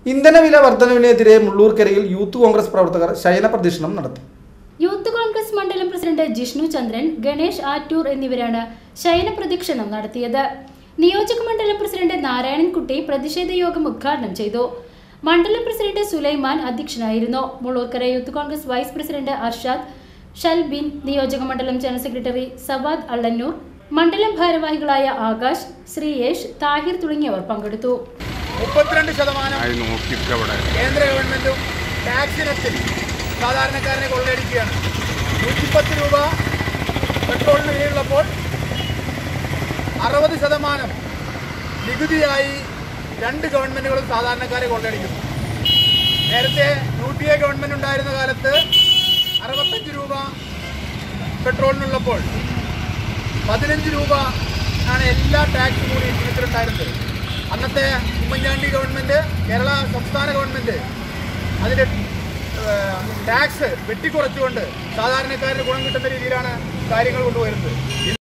ഇന്ധനവില വർധനവിനെതിരെ മുള്ളൂർക്കരയിൽ യൂത്ത് കോൺഗ്രസ് പ്രവർത്തകർ ശയന പ്രദക്ഷിണം നടത്തി യൂത്ത് കോൺഗ്രസ് മണ്ഡലം പ്രസിഡന്റ് ജിഷ്ണു ചന്ദ്രൻ ഗണേഷ് ആറ്റൂർ എന്നിവരാണ് ശയന പ്രദക്ഷിണം നടത്തിയത് നിയോജക മണ്ഡലം പ്രസിഡന്റ് നാരായണൻകുട്ടി പ്രതിഷേധ യോഗം ഉദ്ഘാടനം ചെയ്തു മണ്ഡലം പ്രസിഡന്റ് സുലൈമാൻ അധ്യക്ഷനായിരുന്നു Mullurkara Youth Congress vice president Arshad Shalbin നിയോജക മണ്ഡലം ജനറൽ സെക്രട്ടറി സവാദ് അള്ളന്നൂർ മണ്ഡലം ഭാരവാഹികളായ ആകാശ് ശ്രീയേഷ് താഹിർ തുടങ്ങിയവർ പങ്കെടുത്തു മുപ്പത്തിരണ്ട് ശതമാനം അത് നോക്കിയിട്ട് അവിടെ കേന്ദ്ര ഗവൺമെന്റും ടാക്സ് ഇനത്തിൽ സാധാരണക്കാരനെ കൊള്ളയടിക്കുകയാണ് നൂറ്റിപ്പത്ത് രൂപ പെട്രോളിന് വിലയുള്ളപ്പോൾ അറുപത് ശതമാനം നികുതിയായി രണ്ട് ഗവൺമെന്റുകളും സാധാരണക്കാരെ കൊള്ളയടിക്കുന്നു നേരത്തെ യു പി എ ഗവൺമെന്റ് ഉണ്ടായിരുന്ന കാലത്ത് അറുപത്തഞ്ച് രൂപ പെട്രോളിനുള്ളപ്പോൾ പതിനഞ്ച് രൂപ ആണ് എല്ലാ ടാക്സും കൂടി ഇതിലുണ്ടായിരുന്നത് അന്നത്തെ ഉമ്മൻചാണ്ടി ഗവൺമെന്റ് കേരള സംസ്ഥാന ഗവൺമെന്റ് അതിന്റെ ടാക്സ് വെട്ടിക്കുറച്ചുകൊണ്ട് സാധാരണക്കാരന് ഗുണം കിട്ടുന്ന രീതിയിലാണ് കാര്യങ്ങൾ കൊണ്ടുവരുന്നത്